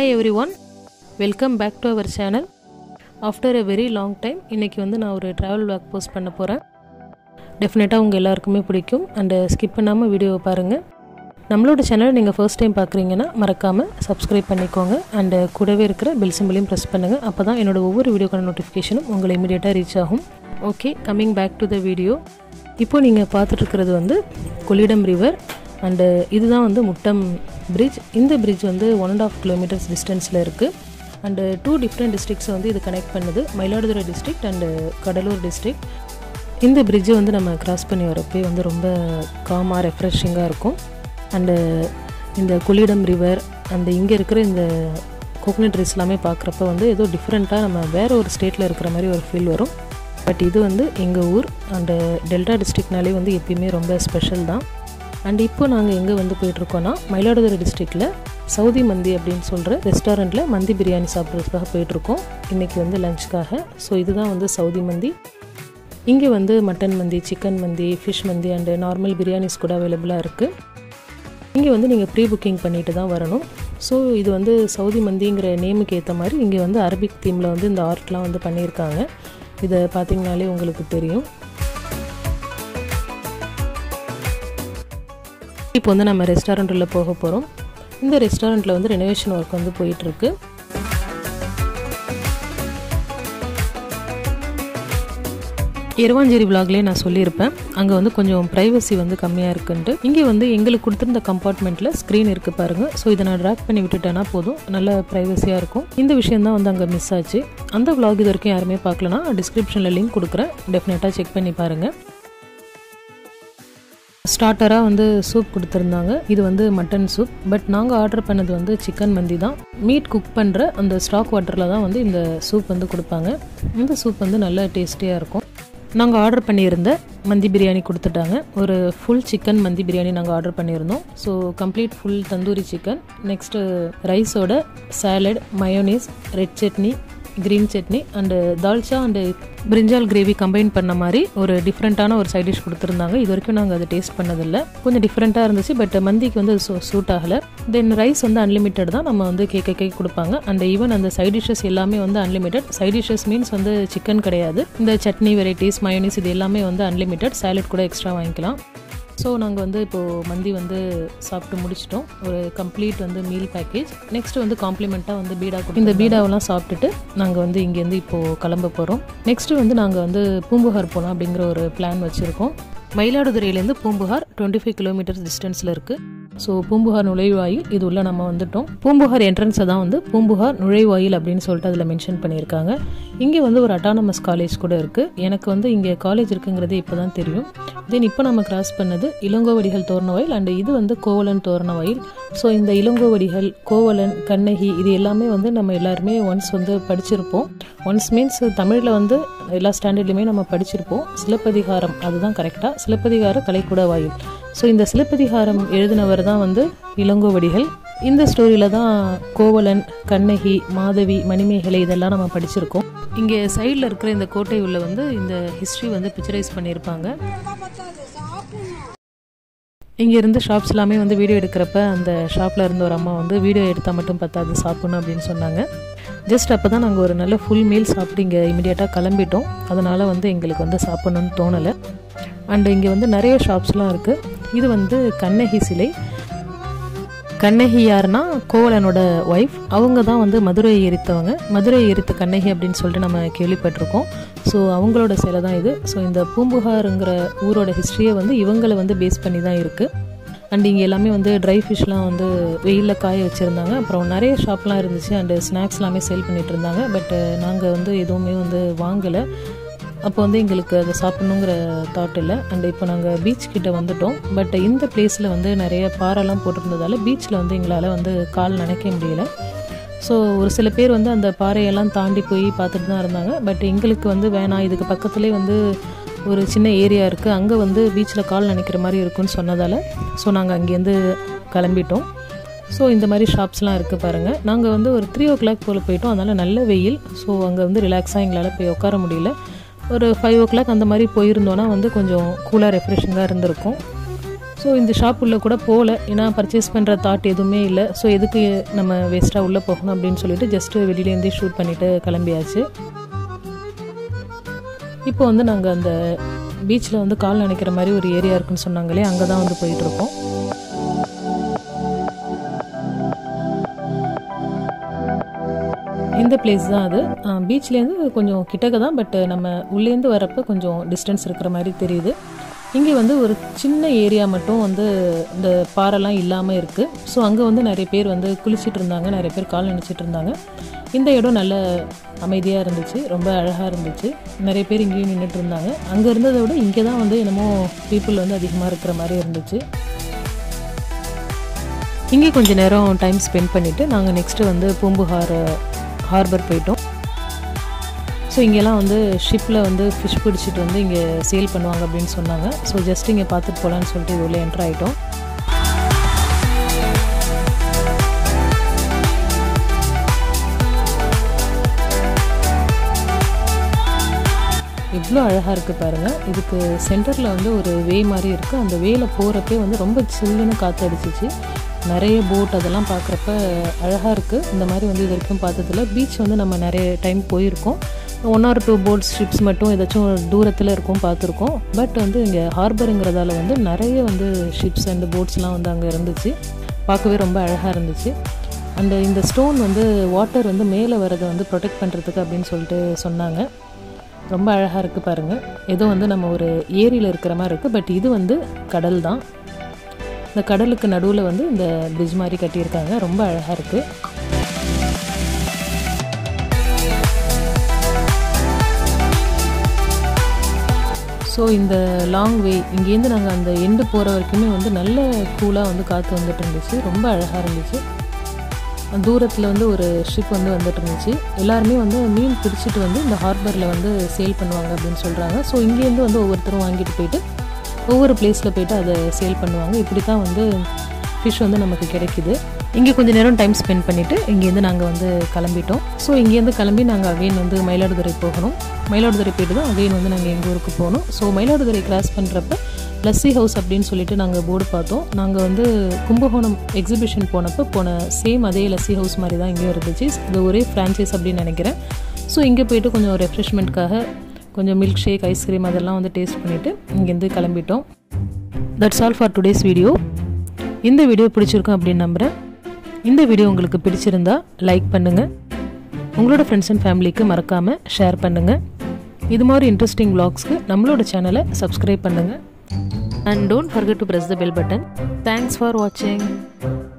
hi everyone welcome back to our channel after a very long time இன்றைக்கி வந்து நான் ஒரு travel vlog post பண்ண போகிறேன் டெஃபினட்டாக உங்கள் எல்லாருக்குமே பிடிக்கும் அண்டு ஸ்கிப் பண்ணாமல் வீடியோவை பாருங்கள் நம்மளோட சேனலை நீங்கள் ஃபர்ஸ்ட் டைம் பார்க்குறீங்கன்னா மறக்காமல் சப்ஸ்கிரைப் பண்ணிக்கோங்க அண்டு கூடவே இருக்கிற பெல் சிம்பிளையும் ப்ரெஸ் பண்ணுங்கள் அப்போ தான் என்னோட ஒவ்வொரு வீடியோக்கான நோட்டிஃபிகேஷனும் உங்களை இமீடியட்டாக ரீச் ஆகும் okay coming back to the video இப்போ நீங்கள் பார்த்துட்ருக்கிறது வந்து கொள்ளிடம் ரிவர் அண்டு இதுதான் வந்து முட்டம் பிரிட்ஜ் இந்த பிரிட்ஜ் வந்து ஒன் அண்ட் ஆஃப் கிலோமீட்டர்ஸ் டிஸ்டன்ஸில் இருக்குது அண்டு டூ டிஃப்ரெண்ட் டிஸ்ட்ரிக்ஸை வந்து இது கனெக்ட் பண்ணுது Mayiladuthurai district and Cuddalore district இந்த பிரிட்ஜை வந்து நம்ம கிராஸ் பண்ணி வரப்பே வந்து ரொம்ப காமாக ரெஃப்ரெஷிங்காக இருக்கும் அண்டு இந்த கொள்ளிடம் ரிவர் அந்த இங்கே இருக்கிற இந்த கோகனட் ட்ரீஸ் எல்லாமே பார்க்குறப்ப வந்து ஏதோ டிஃப்ரெண்ட்டாக நம்ம வேறு ஒரு ஸ்டேட்டில் இருக்கிற மாதிரி ஒரு ஃபீல் வரும் பட் இது வந்து எங்கள் ஊர் அண்டு டெல்டா டிஸ்ட்ரிக்ட்னாலே வந்து எப்பயுமே ரொம்ப ஸ்பெஷல் தான் அண்ட் இப்போ நாங்கள் எங்கே வந்து போயிட்டுருக்கோன்னா மயிலாடுதுறை டிஸ்ட்ரிக்டில் சவுதி மந்தி அப்படின்னு சொல்கிற ரெஸ்டாரண்ட்டில் மந்தி பிரியாணி சாப்பிட்றதுக்காக போயிட்டுருக்கோம் இன்றைக்கி வந்து லஞ்சுக்காக ஸோ இதுதான் வந்து சவுதி மந்தி இங்கே வந்து மட்டன் மந்தி சிக்கன் மந்தி ஃபிஷ் மந்தி அண்டு நார்மல் பிரியாணிஸ் கூட அவைலபிளாக இருக்குது இங்கே வந்து நீங்கள் ப்ரீ புக்கிங் பண்ணிட்டு தான் வரணும் ஸோ இது வந்து சவுதி மந்திங்கிற நேமுக்கு ஏற்ற மாதிரி இங்கே வந்து அரபிக் தீமில் வந்து இந்த ஆர்ட்லாம் வந்து பண்ணியிருக்காங்க இதை பார்த்தீங்கனாலே உங்களுக்கு தெரியும் இப்போ வந்து நம்ம ரெஸ்டாரண்ட் உள்ள போக போகிறோம் இந்த ரெஸ்டாரண்ட்டில் வந்து ரெனோவேஷன் ஒர்க் வந்து போயிட்டுருக்கு எருவாஞ்சேரி விலாக்லேயே நான் சொல்லியிருப்பேன் அங்கே வந்து கொஞ்சம் ப்ரைவசி வந்து கம்மியாக இருக்குன்ட்டு இங்கே வந்து எங்களுக்கு கொடுத்துருந்த கம்பார்ட்மெண்ட்டில் ஸ்க்ரீன் இருக்குது பாருங்கள் ஸோ இதை நான் ட்ராக் பண்ணி விட்டுட்டேன்னா போதும் நல்ல ப்ரைவசியாக இருக்கும் இந்த விஷயம் தான் வந்து அங்கே மிஸ் ஆச்சு அந்த விலாக் இது வரைக்கும் யாருமே பார்க்கலனா டிஸ்கிரிப்ஷனில் லிங்க் கொடுக்குறேன் டெஃபினட்டாக செக் பண்ணி பாருங்கள் ஸ்டார்டராக வந்து சூப் கொடுத்துருந்தாங்க இது வந்து மட்டன் சூப் பட் நாங்கள் ஆர்டர் பண்ணது வந்து சிக்கன் மந்தி தான் மீட் குக் பண்ணுற அந்த ஸ்டாக் வாட்டரில் தான் வந்து இந்த சூப் வந்து கொடுப்பாங்க இந்த சூப் வந்து நல்ல டேஸ்டியாக இருக்கும் நாங்கள் ஆர்டர் பண்ணியிருந்த மந்தி பிரியாணி கொடுத்துட்டாங்க ஒரு ஃபுல் சிக்கன் மந்தி பிரியாணி நாங்கள் ஆர்டர் பண்ணியிருந்தோம் so complete full tandoori chicken next ரைஸோட salad mayonnaise red chutney green chutney and dalcha and brinjal gravy combine பண்ண மாதிரி ஒரு டிஃப்ரெண்ட்டான ஒரு சைட் டிஷ் கொடுத்துருந்தாங்க இது வரைக்கும் நாங்கள் அதை டேஸ்ட் பண்ணதில்லை கொஞ்சம் டிஃப்ரெண்ட்டாக இருந்துச்சு பட் மந்திக்கு வந்து அது சூட் ஆகலை தென் ரைஸ் வந்து அன்லிமிட்டட் தான் நம்ம வந்து கேட்க கேட்க கொடுப்பாங்க அண்ட் ஈவன் அந்த சைட் டிஷ்ஷஸ் எல்லாமே வந்து அன்லிமிட்டட் சைட் டிஷ்ஷஸ் மீன்ஸ் வந்து சிக்கன் கிடையாது இந்த சட்னி வெரைட்டிஸ் மயோனிஸ் இது எல்லாமே வந்து அன்லிமிட்டட் சாலட் கூட எக்ஸ்ட்ரா வாங்கிக்கலாம் ஸோ நாங்கள் வந்து இப்போது மந்தி வந்து சாப்பிட்டு முடிச்சிட்டோம் ஒரு கம்ப்ளீட் வந்து மீல் பேக்கேஜ் நெக்ஸ்ட் வந்து காம்ப்ளிமெண்ட்டாக வந்து பீடா கொடுத்து இந்த பீடாவெல்லாம் சாப்பிட்டுட்டு நாங்கள் வந்து இங்கேருந்து இப்போது கிளம்ப போகிறோம் நெக்ஸ்ட்டு வந்து நாங்கள் வந்து பூம்புகார் போகலாம் அப்படிங்கிற ஒரு பிளான் வச்சுருக்கோம் மயிலாடுதுறையிலேருந்து பூம்புகார் டுவெண்ட்டி ஃபைவ் கிலோமீட்டர்ஸ் டிஸ்டன்ஸில் இருக்குது ஸோ பூம்புகார் நுழைவாயில் இது உள்ள நம்ம வந்துட்டோம் பூம்புகார் என்ட்ரன்ஸை தான் வந்து பூம்புகார் நுழைவாயில் அப்படின்னு சொல்லிட்டு அதில் மென்ஷன் பண்ணியிருக்காங்க இங்கே வந்து ஒரு அட்டானமஸ் காலேஜ் கூட இருக்குது எனக்கு வந்து இங்கே காலேஜ் இருக்குங்கிறதே இப்போ தான் தெரியும் தென் இப்போ நம்ம கிராஸ் பண்ணது இளங்கோவடிகள் தோரணவாயில் அண்ட் இது வந்து கோவலன் தோரணவாயில் ஸோ இந்த இளங்கோவடிகள் கோவலன் கண்ணகி இது எல்லாமே வந்து நம்ம எல்லாருமே ஒன்ஸ் வந்து படிச்சிருப்போம் ஒன்ஸ் மீன்ஸ் தமிழில் வந்து எல்லா ஸ்டாண்டர்ட்லையுமே நம்ம படிச்சிருப்போம் சிலப்பதிகாரம் அதுதான் கரெக்டாக சிலப்பதிகார கலைக்கூட வாயில் ஸோ இந்த சிலப்பதிகாரம் எழுதினவர் தான் வந்து இளங்கோவடிகள் இந்த ஸ்டோரியில் தான் கோவலன் கண்ணகி மாதவி மணிமேகலை இதெல்லாம் நம்ம படிச்சிருக்கோம் இங்கே சைடில் இருக்கிற இந்த கோட்டை உள்ள வந்து இந்த ஹிஸ்ட்ரி வந்து பிக்சரைஸ் பண்ணியிருப்பாங்க இங்கே இருந்த ஷாப்ஸ் எல்லாமே வந்து வீடியோ எடுக்கிறப்ப அந்த ஷாப்பில் இருந்த ஒரு அம்மா வந்து வீடியோ எடுத்தால் மட்டும் பத்தாது சாப்பிடணும் அப்படின்னு சொன்னாங்க ஜஸ்ட் அப்போ தான் நாங்கள் ஒரு நல்ல ஃபுல் மீல் சாப்பிட்டு இங்கே இமீடியட்டாக கிளம்பிட்டோம் அதனால் வந்து எங்களுக்கு வந்து சாப்பிட்ணுன்னு தோணலை அண்டு இங்கே வந்து நிறைய ஷாப்ஸ்லாம் இருக்குது இது வந்து கண்ணகி சிலை கண்ணகி யாருன்னா கோவலனோட ஒய்ஃப் அவங்க தான் வந்து மதுரையை எரித்தவங்க மதுரையை எரித்த கண்ணகி அப்படின்னு சொல்லிட்டு நம்ம கேள்விப்பட்டிருக்கோம் ஸோ அவங்களோட சிலை தான் இது ஸோ இந்த பூம்புகாருங்கிற ஊரோட ஹிஸ்ட்ரியை வந்து இவங்களை வந்து பேஸ் பண்ணி தான் இருக்குது அண்ட் இங்கே எல்லாமே வந்து ட்ரை ஃபிஷ்லாம் வந்து வெயிலில் காய வச்சுருந்தாங்க அப்புறம் நிறைய ஷாப்லாம் இருந்துச்சு அண்டு ஸ்நாக்ஸ் எல்லாமே சேல் பண்ணிகிட்டு இருந்தாங்க பட் நாங்கள் வந்து எதுவுமே வந்து வாங்கலை அப்போ வந்து எங்களுக்கு அதை சாப்பிட்ணுங்கிற தாட் இல்லை அண்ட் இப்போ நாங்கள் பீச் கிட்ட வந்துட்டோம் பட் இந்த பிளேஸில் வந்து நிறைய பாறைலாம் போட்டிருந்ததால பீச்சில் வந்து எங்களால் வந்து கால் நினைக்க முடியல ஸோ ஒரு சில பேர் வந்து அந்த பாறையெல்லாம் தாண்டி போய் பார்த்துட்டு தான் இருந்தாங்க பட் எங்களுக்கு வந்து வேணாம் இதுக்கு பக்கத்துலேயே வந்து ஒரு சின்ன ஏரியா இருக்குது அங்கே வந்து பீச்சில் கால் நினைக்கிற மாதிரி இருக்குன்னு சொன்னதால் ஸோ நாங்கள் அங்கேருந்து கிளம்பிட்டோம் ஸோ இந்த மாதிரி ஷாப்ஸ்லாம் இருக்குது பாருங்கள் நாங்கள் வந்து ஒரு த்ரீ ஓ கிளாக் போல் போயிட்டோம் அதனால் நல்ல வெயில் ஸோ அங்கே வந்து ரிலாக்ஸாக எங்களால் போய் உட்கார முடியல ஒரு ஃபைவ் ஓ கிளாக் அந்த மாதிரி போயிருந்தோன்னா வந்து கொஞ்சம் கூலாக ரெஃப்ரெஷிங்காக இருந்திருக்கும் ஸோ இந்த ஷாப் உள்ளே கூட போகல ஏன்னா பர்ச்சேஸ் பண்ணுற தாட் எதுவுமே இல்லை ஸோ எதுக்கு நம்ம வேஸ்ட்டாக உள்ளே போகணும் அப்படின்னு சொல்லிட்டு ஜஸ்ட்டு வெளியிலேருந்தே ஷூட் பண்ணிவிட்டு கிளம்பியாச்சு இப்போ வந்து நாங்கள் அந்த பீச்சில் வந்து கால் நினைக்கிற மாதிரி ஒரு ஏரியா இருக்குன்னு சொன்னாங்களே அங்கே தான் வந்து போயிட்டுருக்கோம் இந்த பிளேஸ் தான் அது பீச்லேருந்து கொஞ்சம் கிட்டக்க தான் பட் நம்ம உள்ளேருந்து வரப்போ கொஞ்சம் டிஸ்டன்ஸ் இருக்கிற மாதிரி தெரியுது இங்கே வந்து ஒரு சின்ன ஏரியா மட்டும் வந்து இந்த பாறைலாம் இல்லாமல் இருக்குது ஸோ அங்கே வந்து நிறைய பேர் வந்து குளிச்சிட்டு இருந்தாங்க நிறைய பேர் கால் நினச்சிட்டு இருந்தாங்க இந்த இடம் நல்ல அமைதியாக இருந்துச்சு ரொம்ப அழகாக இருந்துச்சு நிறைய பேர் இங்கேயும் நின்றுட்டு இருந்தாங்க அங்கே இருந்ததை விட இங்கே தான் வந்து என்னமோ பீப்புள் வந்து அதிகமாக இருக்கிற மாதிரி இருந்துச்சு இங்கே கொஞ்சம் நேரம் டைம் ஸ்பெண்ட் பண்ணிவிட்டு நாங்கள் நெக்ஸ்ட்டு வந்து பூம்புகார் ஹார்பர் போயிட்டோம் ஸோ இங்கெல்லாம் வந்து ஷிப்பில் வந்து ஃபிஷ் பிடிச்சிட்டு வந்து இங்கே சேல் பண்ணுவாங்க அப்படின்னு சொன்னாங்க ஸோ ஜஸ்ட் இங்கே பார்த்துட்டு போகலான்னு சொல்லிட்டு இது உள்ள என்ட்ரு ஆகிட்டோம் இவ்வளோ அழகாக இருக்குது பாருங்கள் இதுக்கு சென்டரில் வந்து ஒரு வே மாதிரி இருக்குது அந்த வேல போகிறப்பே வந்து ரொம்ப சில்லுன்னு காற்று அடிச்சிச்சு நிறைய போட் அதெல்லாம் பார்க்குறப்ப அழகாக இருக்குது இந்த மாதிரி வந்து இது வரைக்கும் பார்த்ததில்ல பீச் வந்து நம்ம நிறைய டைம் போயிருக்கோம் one or two boats ships மட்டும் ஏதாச்சும் தூரத்தில் இருக்கும் பார்த்துருக்கோம் பட் வந்து இங்கே ஹார்பருங்கிறதால வந்து நிறைய வந்து ஷிப்ஸ் அண்ட் போட்ஸ்லாம் வந்து அங்கே இருந்துச்சு பார்க்கவே ரொம்ப அழகாக இருந்துச்சு அண்ட் இந்த ஸ்டோன் வந்து வாட்டர் வந்து மேலே வரதை வந்து ப்ரொடெக்ட் பண்ணுறதுக்கு அப்படின்னு சொல்லிட்டு சொன்னாங்க ரொம்ப அழகாக இருக்குது பாருங்கள் ஏதோ வந்து நம்ம ஒரு ஏரியில் இருக்கிற மாதிரி இருக்குது பட் இது வந்து கடல் தான் இந்த கடலுக்கு நடுவில் வந்து இந்த பிரிட்ஜ் மாதிரி கட்டியிருக்காங்க ரொம்ப அழகாக இருக்குது ஸோ இந்த லாங் வே இங்கேருந்து நாங்கள் அந்த எண்டு போகிற வரைக்குமே வந்து நல்ல கூலாக வந்து காற்று வந்துட்டு இருந்துச்சு ரொம்ப அழகாக இருந்துச்சு தூரத்தில் வந்து ஒரு ஷிப் வந்து வந்துட்டு இருந்துச்சு எல்லாருமே வந்து மீன் பிடிச்சிட்டு வந்து இந்த ஹார்பரில் வந்து சேல் பண்ணுவாங்க அப்படின்னு சொல்கிறாங்க ஸோ இங்கேருந்து வந்து ஒவ்வொருத்தரும் வாங்கிட்டு போயிட்டு ஒவ்வொரு பிளேஸில் போயிட்டு அதை சேல் பண்ணுவாங்க இப்படி தான் வந்து ஃபிஷ் வந்து நமக்கு கிடைக்குது இங்கே கொஞ்சம் நேரம் டைம் ஸ்பெண்ட் பண்ணிவிட்டு இங்கேருந்து நாங்கள் வந்து கிளம்பிட்டோம் ஸோ இங்கேருந்து கிளம்பி நாங்கள் அகைன் வந்து மயிலாடுதுறை போகணும் மயிலாடுதுறை போயிட்டு தான் அகைன் வந்து நாங்கள் எங்கள் ஊருக்கு போகணும் ஸோ மயிலாடுதுறை கிராஸ் பண்ணுறப்ப லஸ்ஸி ஹவுஸ் அப்படின்னு சொல்லிட்டு நாங்கள் போர்டு பார்த்தோம் நாங்கள் வந்து கும்பகோணம் எக்ஸிபிஷன் போனப்போ போன சேம் அதே லஸ்ஸி ஹவுஸ் மாதிரி தான் இங்கேயும் இருந்துச்சு இது ஒரே ஃப்ரான்ச்சைஸ் அப்படின்னு நினைக்கிறேன் ஸோ இங்கே போயிட்டு கொஞ்சம் ரெஃப்ரெஷ்மெண்ட்காக கொஞ்சம் மில்க் ஷேக் ஐஸ்கிரீம் அதெல்லாம் வந்து டேஸ்ட் பண்ணிவிட்டு இங்கேருந்து கிளம்பிட்டோம் that's all for today's video இந்த வீடியோ பிடிச்சிருக்கும் அப்படின்னு நம்புகிறேன் இந்த வீடியோ உங்களுக்கு பிடிச்சிருந்தா லைக் பண்ணுங்கள் உங்களோட ஃப்ரெண்ட்ஸ் அண்ட் ஃபேமிலிக்கு மறக்காமல் ஷேர் பண்ணுங்கள் இது மாதிரி இன்ட்ரெஸ்டிங் vlogsக்கு நம்மளோட சேனலை சப்ஸ்கிரைப் பண்ணுங்கள் and don't forget to press the bell button thanks for வாட்சிங்